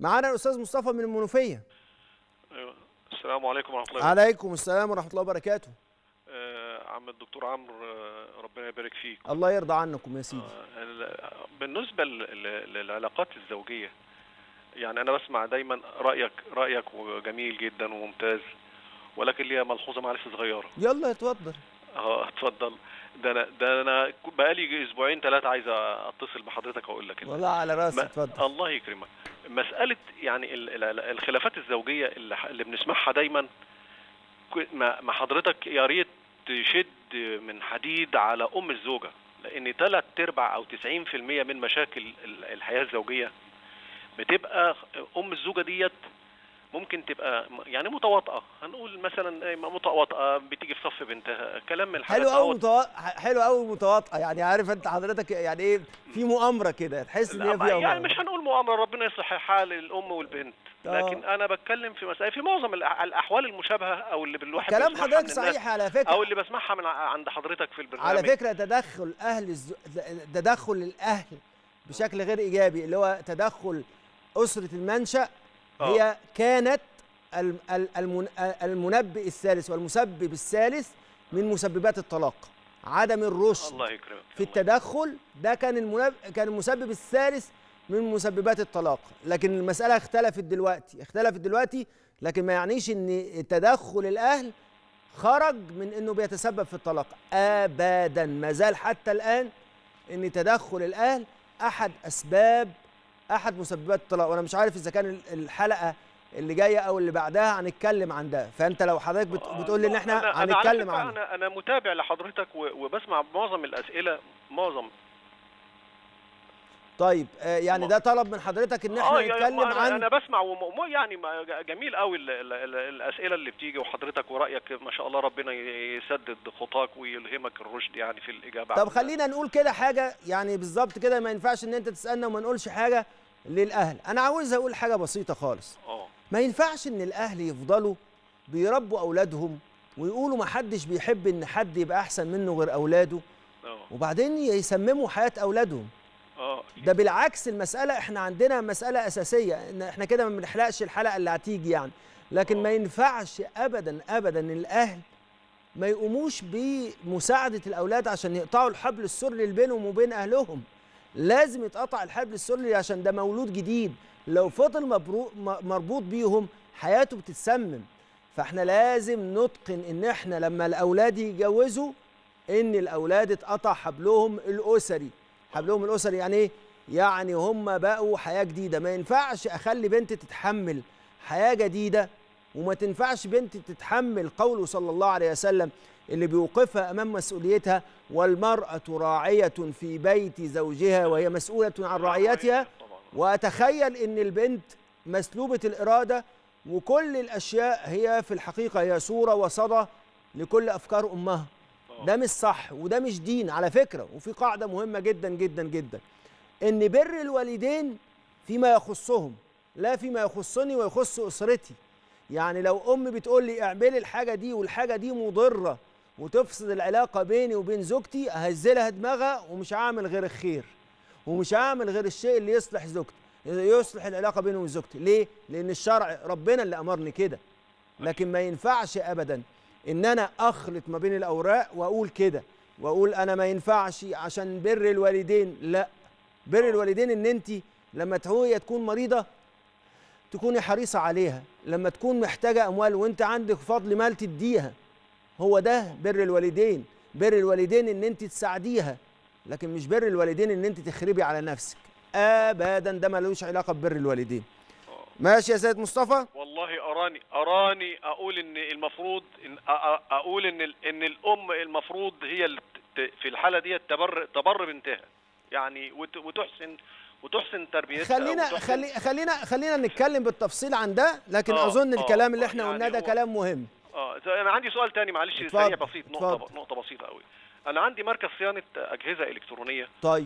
معانا الاستاذ مصطفى من المنوفيه أيوة. السلام عليكم ورحمه الله عليكم السلام ورحمه الله وبركاته آه عم الدكتور عمرو آه ربنا يبارك فيك الله يرضى عنكم يا سيدي آه ال- بالنسبه ل- ل- للعلاقات الزوجيه يعني انا بسمع دايما رايك رايك جميل جدا وممتاز ولكن ليا ملحوظه معلش صغيره يلا اتفضل اه اتفضل ده انا ده انا بقالي اسبوعين ثلاثه عايز اتصل بحضرتك واقول لك كده والله على راسي ما- اتفضل الله يكرمك مسألة يعني ال- ال- الخلافات الزوجية اللي, ح- اللي بنسمعها دايما ك- ما ما حضرتك يا ريت تشد من حديد على أم الزوجة لأن ثلاث أرباع أو 90% من مشاكل ال- الحياة الزوجية بتبقى أم الزوجة ديت ممكن تبقى م- يعني متواطئة هنقول مثلا إيه، متواطئة بتيجي في صف بنتها كلام من الحاجات حلو قوي دوت. متوا... حلو قوي متواطئه يعني عارف انت حضرتك يعني ايه في مؤامره كده تحس ان هي لا، فيها يعني مؤامرة. مش هنقول مؤامره ربنا يصلح حال الام والبنت آه. لكن انا بتكلم في مسائل في معظم الأح- الاحوال المشابهه او اللي الواحد كلام بيسمعها حضرتك من الناس صحيح على فكره او اللي بسمعها من ع- عند حضرتك في البرنامج على فكره تدخل اهل الز... تدخل الاهل بشكل غير ايجابي اللي هو تدخل اسره المنشا آه. هي كانت الم- ال- المن- المنبئ الثالث والمسبب الثالث من مسببات الطلاق عدم الرشد الله يكرمك في التدخل ده كان المنب... كان المسبب الثالث من مسببات الطلاق لكن المسألة اختلفت دلوقتي اختلفت دلوقتي لكن ما يعنيش ان تدخل الأهل خرج من انه بيتسبب في الطلاق ابدا ما زال حتى الآن ان تدخل الأهل احد اسباب احد مسببات الطلاق وانا مش عارف اذا كان ال- الحلقة اللي جايه او اللي بعدها هنتكلم عن ده فانت لو حضرتك بت... بتقول لي ان احنا أنا- أنا على هنتكلم فكرة عنه انا انا متابع لحضرتك و- وبسمع معظم الاسئله معظم طيب آه، يعني ده طلب من حضرتك ان احنا يعني نتكلم أنا, عن انا بسمع وم... م- يعني ما- جميل قوي ال... ال... ال... الاسئله اللي بتيجي وحضرتك ورايك ما شاء الله ربنا يسدد خطاك ويلهمك الرشد يعني في الاجابه طب عن- خلينا نقول كده حاجه يعني بالظبط كده ما ينفعش ان انت تسالنا وما نقولش حاجه للاهل انا عاوز اقول حاجه بسيطه خالص اه ما ينفعش ان الاهل يفضلوا بيربوا اولادهم ويقولوا ما حدش بيحب ان حد يبقى احسن منه غير اولاده اه وبعدين يسمموا حياه اولادهم اه ده بالعكس المسألة احنا عندنا مسألة أساسية ان احنا كده ما بنحرقش الحلقة اللي هتيجي يعني لكن ما ينفعش أبدا أبدا الأهل ما يقوموش بمساعدة الأولاد عشان يقطعوا الحبل السري اللي بينهم وبين أهلهم لازم يتقطع الحبل السري عشان ده مولود جديد لو فضل مبرو- م- مربوط بيهم حياته بتتسمم فاحنا لازم نتقن ان احنا لما الأولاد يتجوزوا ان الأولاد اتقطع حبلهم الأسري حبلهم الاسري يعني ايه يعني هم بقوا حياه جديده ما ينفعش اخلي بنت تتحمل حياه جديده وما تنفعش بنت تتحمل قوله صلى الله عليه وسلم اللي بيوقفها امام مسؤوليتها والمراه راعيه في بيت زوجها وهي مسؤوله عن رعيتها طبعا واتخيل ان البنت مسلوبه الاراده وكل الاشياء هي في الحقيقه هي صوره وصدى لكل افكار امها ده مش صح وده مش دين على فكره وفي قاعده مهمه جدا جدا جدا ان بر الوالدين فيما يخصهم لا فيما يخصني ويخص اسرتي يعني لو ام بتقول لي اعملي الحاجه دي والحاجه دي مضره وتفسد العلاقه بيني وبين زوجتي اهزلها دماغها ومش هعمل غير الخير ومش هعمل غير الشيء اللي يصلح زوجتي يصلح العلاقه بيني وبين زوجتي ليه لان الشرع ربنا اللي امرني كده لكن ما ينفعش ابدا ان انا اخلط ما بين الاوراق واقول كده واقول انا ما ينفعش عشان بر الوالدين لا بر الوالدين ان انت لما هي تكون مريضه تكوني حريصه عليها لما تكون محتاجه اموال وانت عندك فضل مال تديها هو ده بر الوالدين بر الوالدين ان انت تساعديها لكن مش بر الوالدين ان انت تخربي على نفسك ابدا ده ملوش علاقه ببر الوالدين ماشي يا سيد مصطفى والله اراني اراني اقول ان المفروض إن أ- أ- اقول ان ال- ان الام المفروض هي اللي ت- في الحاله دي تبر تبر بنتها يعني وت- وتحسن وتحسن تربيتها خلينا وتحسن- خلي خلينا خلينا نتكلم بالتفصيل عن ده لكن آه، اظن آه، الكلام اللي آه، احنا يعني قلناه ده هو- كلام مهم اه ز- انا عندي سؤال تاني معلش اتفضل، سريع بسيط نقطه اتفضل. نقطه بسيطه قوي انا عندي مركز صيانه اجهزه الكترونيه طيب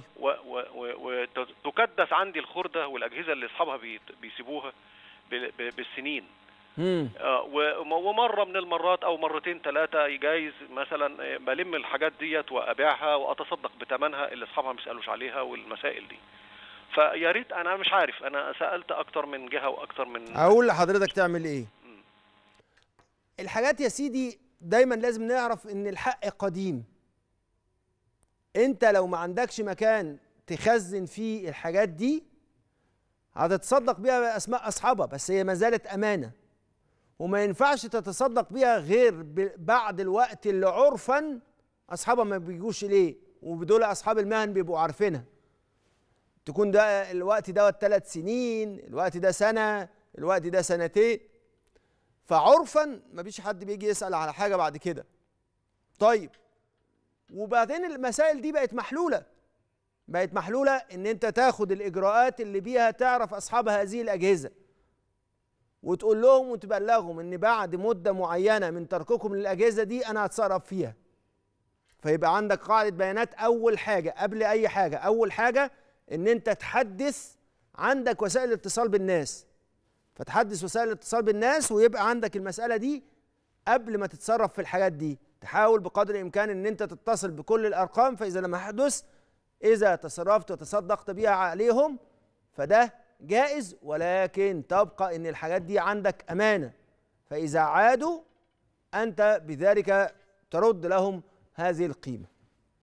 وتكدس عندي الخرده والاجهزه اللي اصحابها بي- بيسيبوها بال- ب- بالسنين مم. آه، وم- ومره من المرات او مرتين ثلاثه يجايز مثلا آه، بلم الحاجات ديت وابيعها واتصدق بثمنها اللي اصحابها ما بيسالوش عليها والمسائل دي فيا ريت انا مش عارف انا سالت اكتر من جهه واكتر من اقول لحضرتك تعمل ايه مم. الحاجات يا سيدي دايما لازم نعرف ان الحق قديم انت لو ما عندكش مكان تخزن فيه الحاجات دي هتتصدق بيها باسماء اصحابها بس هي ما زالت امانه وما ينفعش تتصدق بيها غير ب- بعد الوقت اللي عرفا اصحابها ما بيجوش ليه ودول اصحاب المهن بيبقوا عارفينها تكون ده الوقت ده ثلاث سنين الوقت ده سنه الوقت ده سنتين فعرفا ما فيش حد بيجي يسال على حاجه بعد كده طيب وبعدين المسائل دي بقت محلوله بقت محلوله ان انت تاخد الاجراءات اللي بيها تعرف اصحاب هذه الاجهزه وتقول لهم وتبلغهم ان بعد مده معينه من ترككم للاجهزه دي انا هتصرف فيها فيبقى عندك قاعده بيانات اول حاجه قبل اي حاجه اول حاجه ان انت تحدث عندك وسائل اتصال بالناس فتحدث وسائل الاتصال بالناس ويبقى عندك المساله دي قبل ما تتصرف في الحاجات دي تحاول بقدر الامكان ان انت تتصل بكل الارقام فاذا لم يحدث اذا تصرفت وتصدقت بيها عليهم فده جائز ولكن تبقى ان الحاجات دي عندك امانه فاذا عادوا انت بذلك ترد لهم هذه القيمه